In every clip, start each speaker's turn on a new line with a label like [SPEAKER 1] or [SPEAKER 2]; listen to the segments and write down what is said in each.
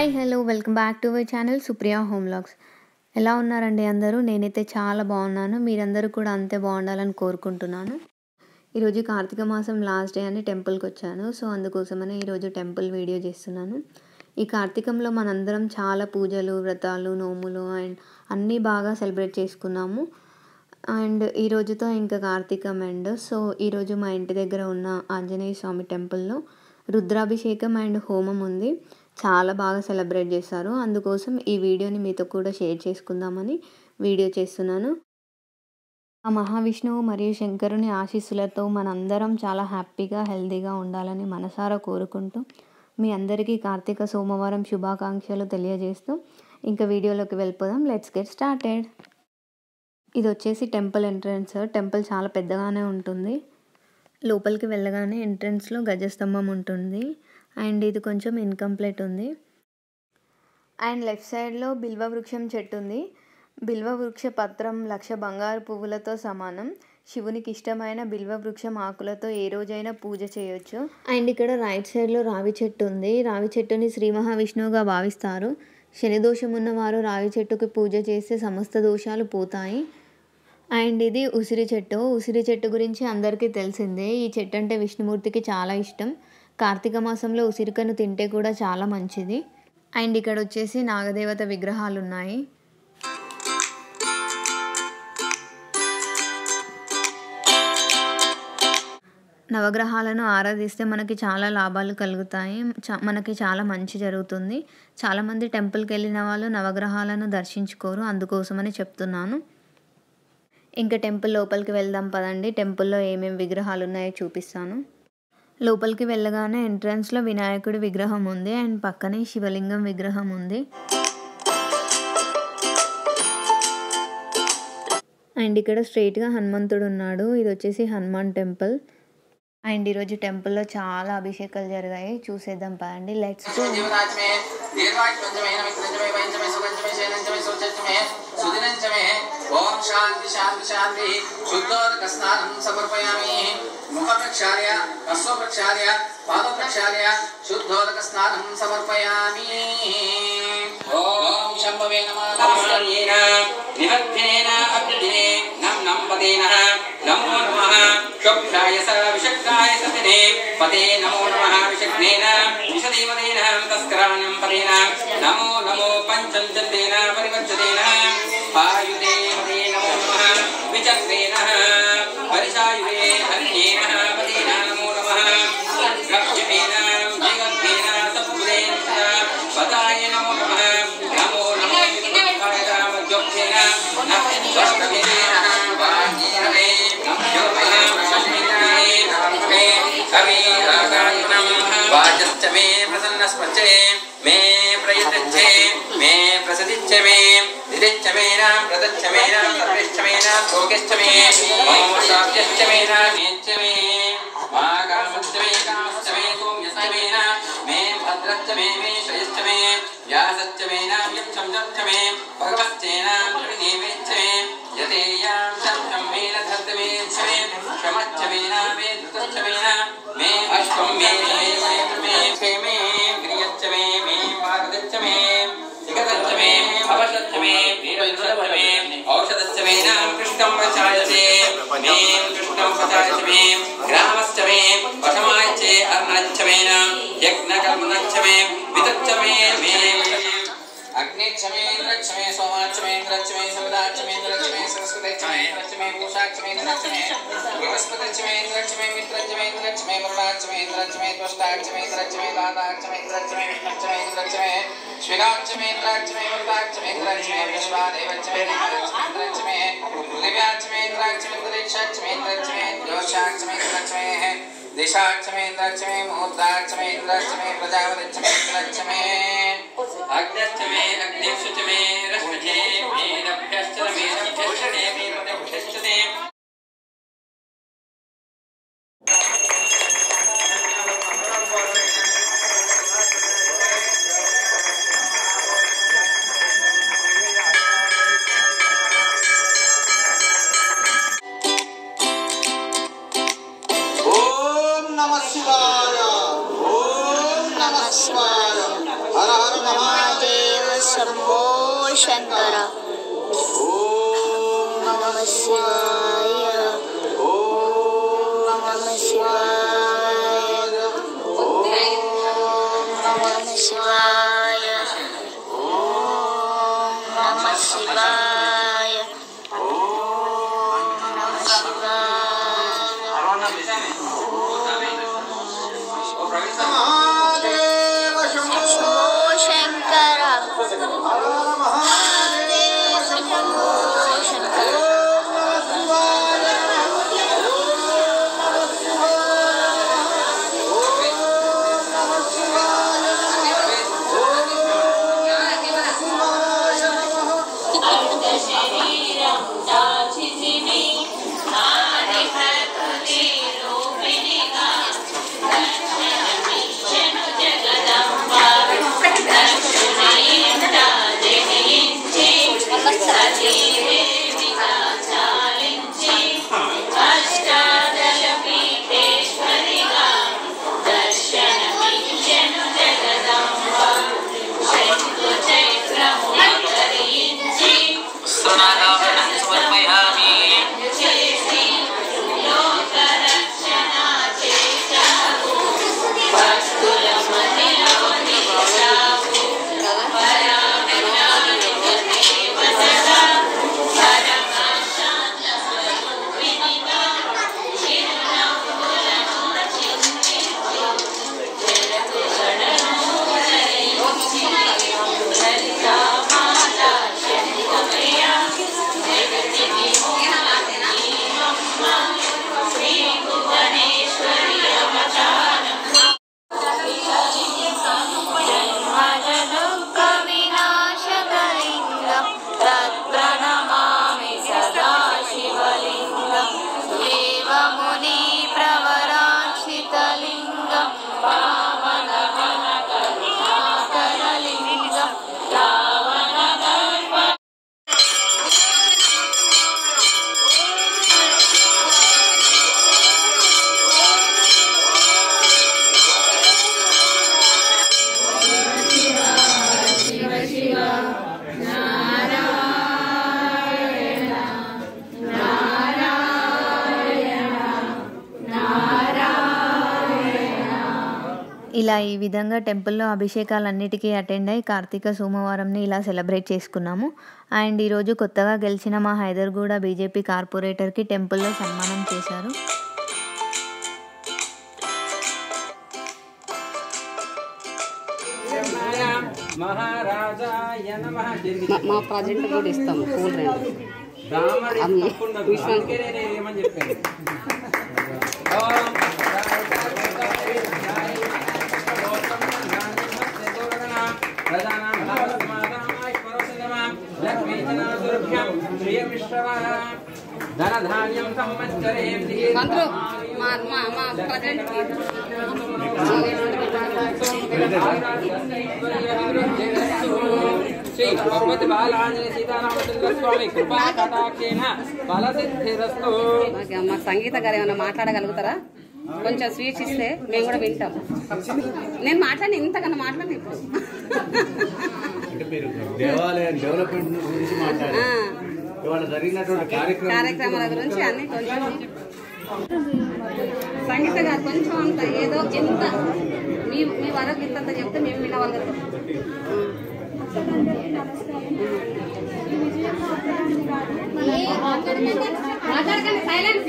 [SPEAKER 1] Hi hello welcome back to my channel Supriya home vlogs ఎలా ఉన్నారండి అందరూ నేనైతే చాలా బాగున్నాను మీరందరూ కూడా అంతే బాగుండాలని కోరుకుంటున్నాను ఈరోజు కార్తీక మాసం లాస్ట్ డే అని టెంపుల్కి వచ్చాను సో అందుకోసమనే ఈరోజు టెంపుల్ వీడియో చేస్తున్నాను ఈ కార్తీకంలో మనందరం చాలా పూజలు వ్రతాలు నోములు అండ్ అన్నీ బాగా సెలబ్రేట్ చేసుకున్నాము అండ్ ఈ రోజుతో ఇంకా కార్తీకం ఎండ్ సో ఈరోజు మా ఇంటి దగ్గర ఉన్న ఆంజనేయ స్వామి టెంపుల్లో రుద్రాభిషేకం అండ్ హోమం ఉంది చాలా బాగా సెలబ్రేట్ చేశారు అందుకోసం ఈ వీడియోని మీతో కూడా షేర్ చేసుకుందామని వీడియో చేస్తున్నాను ఆ మహావిష్ణువు మరియు శంకరుని ఆశీస్సులతో మనందరం చాలా హ్యాపీగా హెల్తీగా ఉండాలని మనసారా కోరుకుంటూ మీ అందరికీ కార్తీక సోమవారం శుభాకాంక్షలు తెలియజేస్తూ ఇంకా వీడియోలోకి వెళ్ళిపోదాం లెట్స్ గెట్ స్టార్టెడ్ ఇది వచ్చేసి టెంపుల్ ఎంట్రన్స్ టెంపుల్ చాలా పెద్దగానే ఉంటుంది లోపలికి వెళ్ళగానే ఎంట్రన్స్లో గజస్తంభం ఉంటుంది అండ్ ఇది కొంచెం ఇన్కంప్లీట్ ఉంది అండ్ లెఫ్ట్ సైడ్లో బిల్వ వృక్షం చెట్టు ఉంది బిల్వ వృక్ష పత్రం లక్ష బంగారు పువ్వులతో సమానం శివునికి ఇష్టమైన బిల్వ వృక్షం ఆకులతో ఏ రోజైనా పూజ చేయొచ్చు అండ్ ఇక్కడ రైట్ సైడ్లో రావి చెట్టు ఉంది రావి చెట్టుని శ్రీ మహావిష్ణువుగా భావిస్తారు శని దోషం ఉన్నవారు రావి చెట్టుకి పూజ చేస్తే సమస్త దోషాలు పోతాయి అండ్ ఇది ఉసిరి చెట్టు ఉసిరి చెట్టు గురించి అందరికీ తెలిసిందే ఈ చెట్టు అంటే విష్ణుమూర్తికి చాలా ఇష్టం కార్తీక మాసంలో ఉసిరికను తింటే కూడా చాలా మంచిది అండ్ ఇక్కడ వచ్చేసి నాగదేవత విగ్రహాలు ఉన్నాయి నవగ్రహాలను ఆరాధిస్తే మనకి చాలా లాభాలు కలుగుతాయి చ మనకి చాలా మంచి జరుగుతుంది చాలామంది టెంపుల్కి వెళ్ళిన వాళ్ళు నవగ్రహాలను దర్శించుకోరు అందుకోసమని చెప్తున్నాను ఇంకా టెంపుల్ లోపలికి వెళ్దాం పదండి టెంపుల్లో ఏమేమి విగ్రహాలు ఉన్నాయో చూపిస్తాను లోపలికి వెళ్ళగానే ఎంట్రన్స్లో వినాయకుడి విగ్రహం ఉంది అండ్ పక్కనే శివలింగం విగ్రహం ఉంది అండ్ ఇక్కడ స్ట్రైట్గా హనుమంతుడు ఉన్నాడు ఇది వచ్చేసి హనుమాన్ టెంపుల్ అండ్ ఈరోజు టెంపుల్లో చాలా అభిషేకాలు జరిగాయి చూసేద్దాం పదండి లెట్స్ గో
[SPEAKER 2] జీవరాజ్మే దీర్ఘాయుష్ పంచమే నమిత్రంచమే పంచమే సుపంచమే శైలంచమే సౌచత్యమే సుదినంచమే ఓం శాంతి శాంతి శాంతి శుద్ధోదక స్నానం సమర్పయామి ముఖ ప్రక్షాళ్య హస్వ ప్రక్షాళ్య పాద ప్రక్షాళ్య శుద్ధోదక స్నానం సమర్పయామి ఓం శంభవే నమః నివర్ధనేన అభ్యుదినే నం నం పదేన నమో నమః శుభ్రాయ స విషక్తాయ సతినే పదే నమో నమః విషగ్నేన విషదేవదేన తస్కరాణం పదేన నమో నమో పంచంచతేన పరివచ్చతేన ఆయుధే పదే నమో నమః విచక్రేణ పరిచాయుధే హరిణేన పదేన నమో నమః గవ్యమేన జగద్వేన సద్గుదేన పదాయ నమో నమః నమో నమో విద్యుత్కాయ రామజ్యోత్సేన నమః వాజీరమే వాచశ్చ మే ప్రసన్నస్మచ్చ మే ప్రయతచ్చే మే ప్రసదిచ్చ మే దిదిచ్చ మే నాం ప్రదచ్చ మే నాం సర్విశ్చ మే నాం భోగిశ్చ మే మోక్షాభ్యశ్చ మే నాం నేచ్చ మే మా కామశ్చ మే కామశ్చ మే సోమ్యశ్చ మే నాం మే భద్రశ్చ మే మే శ్రయశ్చ మే వ్యాసశ్చ మే నాం యక్షం చ మే భగవశ్చేనాం త్రినేవేచ్చ మే యతేయాం శబ్దం మే నధత్త మే చ మే క్షమశ్చ మే నాం మే ధృతశ్చ మే నాం మే అశ్వం మే మే మే మే మే గ్రియశ్చ మే మే మార్గశ్చ మే విగతశ్చ మే అవశశ్చ మే వీరశ్చ మే ఔషధశ్చ మే నాం కృష్ణం ప్రచాయతే మే కృష్ణం ప్రచాయతే మే గ్రామశ్చ మే వశమాయచే అర్ణశ్చ మే నాం యజ్ఞకర్మణశ్చ మే వితచ్చ మే మే అగ్నిచ్చమేంద్రచ్చమే సోమాచ్చమేంద్రచ్చమే సవిదాచ్చమేంద్రచ్చమే సరస్వతచ్చమేంద్రచ్చమే పూషాచ్చమేంద్రచ్చమే బృహస్పతిచ్చమేంద్రచ్చమే మిత్రచ్చమేంద్రచ్చమే వరుణాచ్చమేంద్రచ్చమే త్వష్టాచ్చమేంద్రచ్చమే దాదాచ్చమేంద్రచ్చమే విష్ణుచ్చమేంద్రచ్చమే శ్విరాచ్చమేంద్రాచ్చమే వరుదాచ్చమేంద్రచ్చమే విశ్వాదేవచ్చమేంద్రచ్చమే దివ్యాచ్చమేంద్రాచ్చమేంద్రక్షాచ్చమేంద్రచ్చమే యోషాచ్చమేంద్రచ్చమే దిశాచ్చమేంద్రచ్చమే ముహూర్తాచ్చమేంద్రచ్చమే ప్రజాపతిచ్చమేంద్రచ్చమే అగ్నశ్చమే అగ్నిశ్చమే రశ్మచే మేనభ్యశ్చమే నభ్యశ్చతే మేనభ్యశ్చతే
[SPEAKER 3] ఓం నమ శివాయ ఓం నమ శివాయ హర హర మహా శంకర నమ శివాయ నమ శివాయ నమ శివాయ నమ శివాయ నమ శివాయ శంభో శంకర శంభో శంకర
[SPEAKER 2] స్వనాగాభరణం సమర్పయామి
[SPEAKER 3] दुःखविनाशकलिङ्गं तत्प्रणमामि सदा शिवलिङ्गं देवमुनिप्रवराक्षितलिङ्गं पावनकरुणाकरलिङ्गं
[SPEAKER 1] ఇలా ఈ విధంగా టెంపుల్లో అభిషేకాలన్నిటికీ అటెండ్ అయ్యి కార్తీక సోమవారంని ఇలా సెలబ్రేట్ చేసుకున్నాము అండ్ ఈరోజు కొత్తగా గెలిచిన మా హైదర్గూడ బీజేపీ కార్పొరేటర్కి టెంపుల్లో సన్మానం చేశారు
[SPEAKER 2] మహారాజాయ నమః
[SPEAKER 4] మా- మా ప్రాజెక్ట్ కూడా ఇస్తాము కూల్ రెండు
[SPEAKER 2] బ్రాహ్మణి
[SPEAKER 4] అమ్మ,
[SPEAKER 2] తప్పకుండా
[SPEAKER 4] విశ్వం-
[SPEAKER 2] అందుకే నేను ఏమని చెప్పాను ఓం ధనధాన్యం సంవత్సరేంద్రియ
[SPEAKER 4] అందరూ మా మా మా ప్రాజెక్ట్
[SPEAKER 2] శ్రీ భగవతి బాలాంజలి సీతారామచంద్ర స్వామి కృపా కటాక్షేణ ఫలసిద్ధిరస్తు
[SPEAKER 4] మాకు మా సంగీత గారు ఏమైనా మాట్లాడగలుగుతారా కొంచెం స్వీట్స్ ఇస్తే మేము కూడా వింటాం నేను మాట్లాడి ఇంతకన్నా మాట్లాడి ఇప్పుడు
[SPEAKER 5] అంటే మీరు దేవాలయం డెవలప్మెంట్ గురించి మాట్లాడారు
[SPEAKER 4] ఆ,
[SPEAKER 5] ఇవాళ జరిగినటువంటి కార్యక్రమం
[SPEAKER 4] కార్యక్రమాల గురించి అన్ని కొంచెం సంగీత గారు కొంచెం అంత ఏదో ఎంత మీ మీ వరకు ఇంత చెప్తే మేము వినగలుగుతాం మాట్లాడకండి సైలెన్స్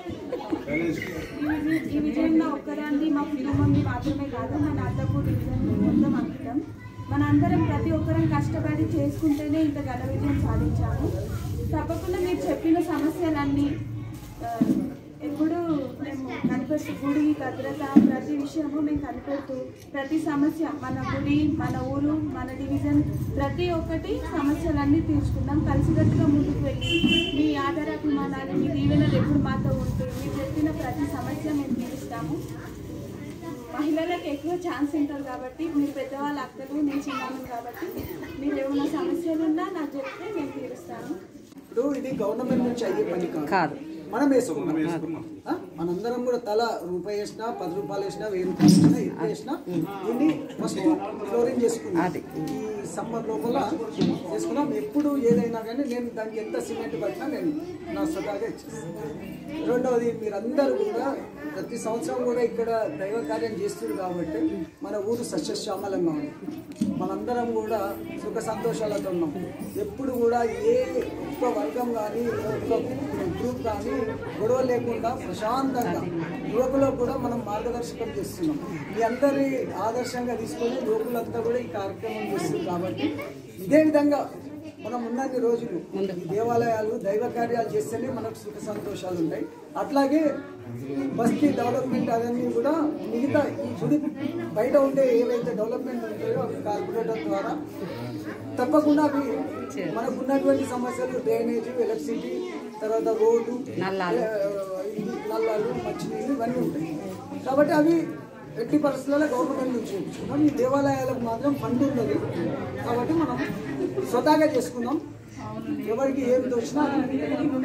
[SPEAKER 6] ఈ విజయంలో ఒక్కదాన్ని మా కుటుంబంని మాత్రమే కాదు మన అద్దపు డివిజన్ మొత్తం అంకితం మనందరం ప్రతి ఒక్కరం కష్టపడి చేసుకుంటేనే ఇంత ఘన విజయం సాధించాము తప్పకుండా మీరు చెప్పిన సమస్యలన్నీ ఆ, ఎప్పుడూ మేము కనిపెడుతూ గుడి భద్రత ప్రతి విషయము మేము కనిపెడుతూ ప్రతి సమస్య మన గుడి మన ఊరు మన డివిజన్ ప్రతి ఒక్కటి సమస్యలన్నీ తీర్చుకుందాం కలిసికట్టుగా ముందుకు వెళ్ళి మీ ఆధారాభిమానాలు మీ దీవెనలు ఎప్పుడు మాతో ఉంటూ మీరు చెప్పిన ప్రతి సమస్య మేము తీరుస్తాము మహిళలకు ఎక్కువ ఛాన్స్ ఉంటుంది కాబట్టి మీరు పెద్దవాళ్ళ అక్కలు నేను చిన్నాను కాబట్టి మీరు ఏమైనా సమస్యలు ఉన్నా నాకు చెప్తే నేను తీరుస్తాను
[SPEAKER 7] ఇప్పుడు ఇది గవర్నమెంట్ నుంచి అయ్యే పని కాదు
[SPEAKER 4] కాదు
[SPEAKER 7] మనం వేసుకున్నాం ఆ? మనందరం కూడా తల రూపాయి వేసినా పది రూపాయలు వేసినా వెయ్యి రూపాయలు వేసినా ఎంత వేసినా దీన్ని ఫస్ట్ ఫ్లోరింగ్ చేసుకున్నాం ఈ సమ్మర్ లోపల చేసుకున్నాం ఎప్పుడు ఏదైనా కానీ నేను దానికి ఎంత సిమెంట్ పట్టినా నేను నా స్వతహాగా ఇచ్చేస్తాను రెండవది మీరందరూ కూడా ప్రతి సంవత్సరం కూడా ఇక్కడ దైవ కార్యం చేస్తున్నారు కాబట్టి మన ఊరు సస్యశ్యామలంగా ఉంది మనందరం కూడా సుఖ సంతోషాలతో ఉన్నాం ఎప్పుడు కూడా ఏ ఒక్క వర్గం కానీ ఒక్క గ్రూప్ కానీ గొడవ లేకుండా ప్రశాంతంగా యువకులకు కూడా మనం మార్గదర్శకం చేస్తున్నాం మీ అందరి ఆదర్శంగా తీసుకొని యువకులంతా కూడా ఈ కార్యక్రమం చేస్తుంది కాబట్టి ఇదే విధంగా మనం ఉన్నన్ని రోజులు ఈ దేవాలయాలు దైవ కార్యాలు చేస్తేనే మనకు సుఖ సంతోషాలు ఉంటాయి అట్లాగే బస్తీ డెవలప్మెంట్ అవన్నీ కూడా మిగతా ఈ గుడి బయట ఉండే ఏవైతే డెవలప్మెంట్ ఉంటాయో అవి కార్పొరేటర్ ద్వారా తప్పకుండా అవి మనకు ఉన్నటువంటి సమస్యలు డ్రైనేజ్ ఎలక్ట్రిసిటీ తర్వాత రోడ్డు
[SPEAKER 4] నల్లాలు.
[SPEAKER 7] ఆ, ఇది నల్లాలు మంచినీళ్ళు ఇవన్నీ ఉంటాయి కాబట్టి అవి ఎట్టి పరిస్థితుల్లో గవర్నమెంట్ నుంచి ఇచ్చుకున్నాం ఈ దేవాలయాలకు మాత్రం ఫండ్ ఉన్నది కాబట్టి మనం స్వతహాగా చేసుకుందాం ఎవరికి ఏం తోచినా అది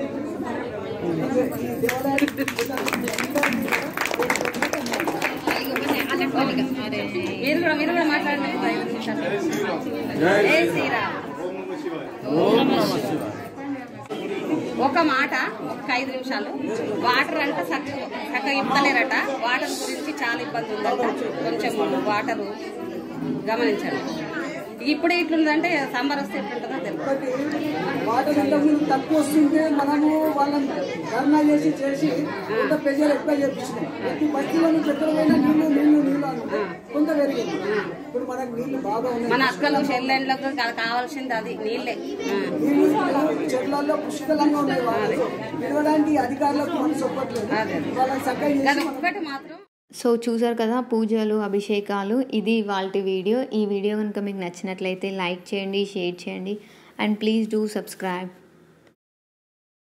[SPEAKER 7] ఈ దేవాలయానికి
[SPEAKER 4] మీరు కూడా మీరు కూడా మాట్లాడండి ఒక ఐదు నిమిషాలు. జై శ్రీరామ్ ఒక మాట ఒక ఐదు నిమిషాలు వాటర్ అంటే చక్కగా చక్కగా ఇవ్వలేరట వాటర్ గురించి చాలా ఇబ్బంది ఉందంట కొంచెం వాటర్ గమనించండి ఇప్పుడు ఇట్లుందంటే సమ్మర్ వస్తే ఎట్లుంటుందో తెలియదు
[SPEAKER 7] ఒకటి వాటర్ ఇంతకుముందు తక్కువ వస్తుంటే మనము వాళ్ళని ధర్నా చేసి చేసి కొంత ప్రెజర్ ఎక్కువ చేపించినాం ప్రతి బస్తీలో నుంచి ఎక్కడ పోయినా నీళ్లు నీళ్లు నీళ్లు అన్నారు కొంత పెరిగింది ఇప్పుడు మనకు నీళ్లు బాగా ఉన్నాయి
[SPEAKER 4] మన అక్కలు చెల్లెండ్లకు కావాల్సింది అది నీళ్ళే ఆ.
[SPEAKER 7] నీళ్లు చెట్లలో పుష్కలంగా ఉన్నాయి వాళ్ళు నిలవడానికి అధికారులకు మనసు ఒప్పట్లేదు వాళ్ళని చక్కగా చేసి
[SPEAKER 4] అది
[SPEAKER 7] మనం
[SPEAKER 4] ఒక్కటి మాత్రం
[SPEAKER 1] సో చూసారు కదా పూజలు అభిషేకాలు ఇది వాళ్ళ వీడియో ఈ వీడియో కనుక మీకు నచ్చినట్లయితే లైక్ చేయండి షేర్ చేయండి అండ్ ప్లీజ్ డూ సబ్స్క్రైబ్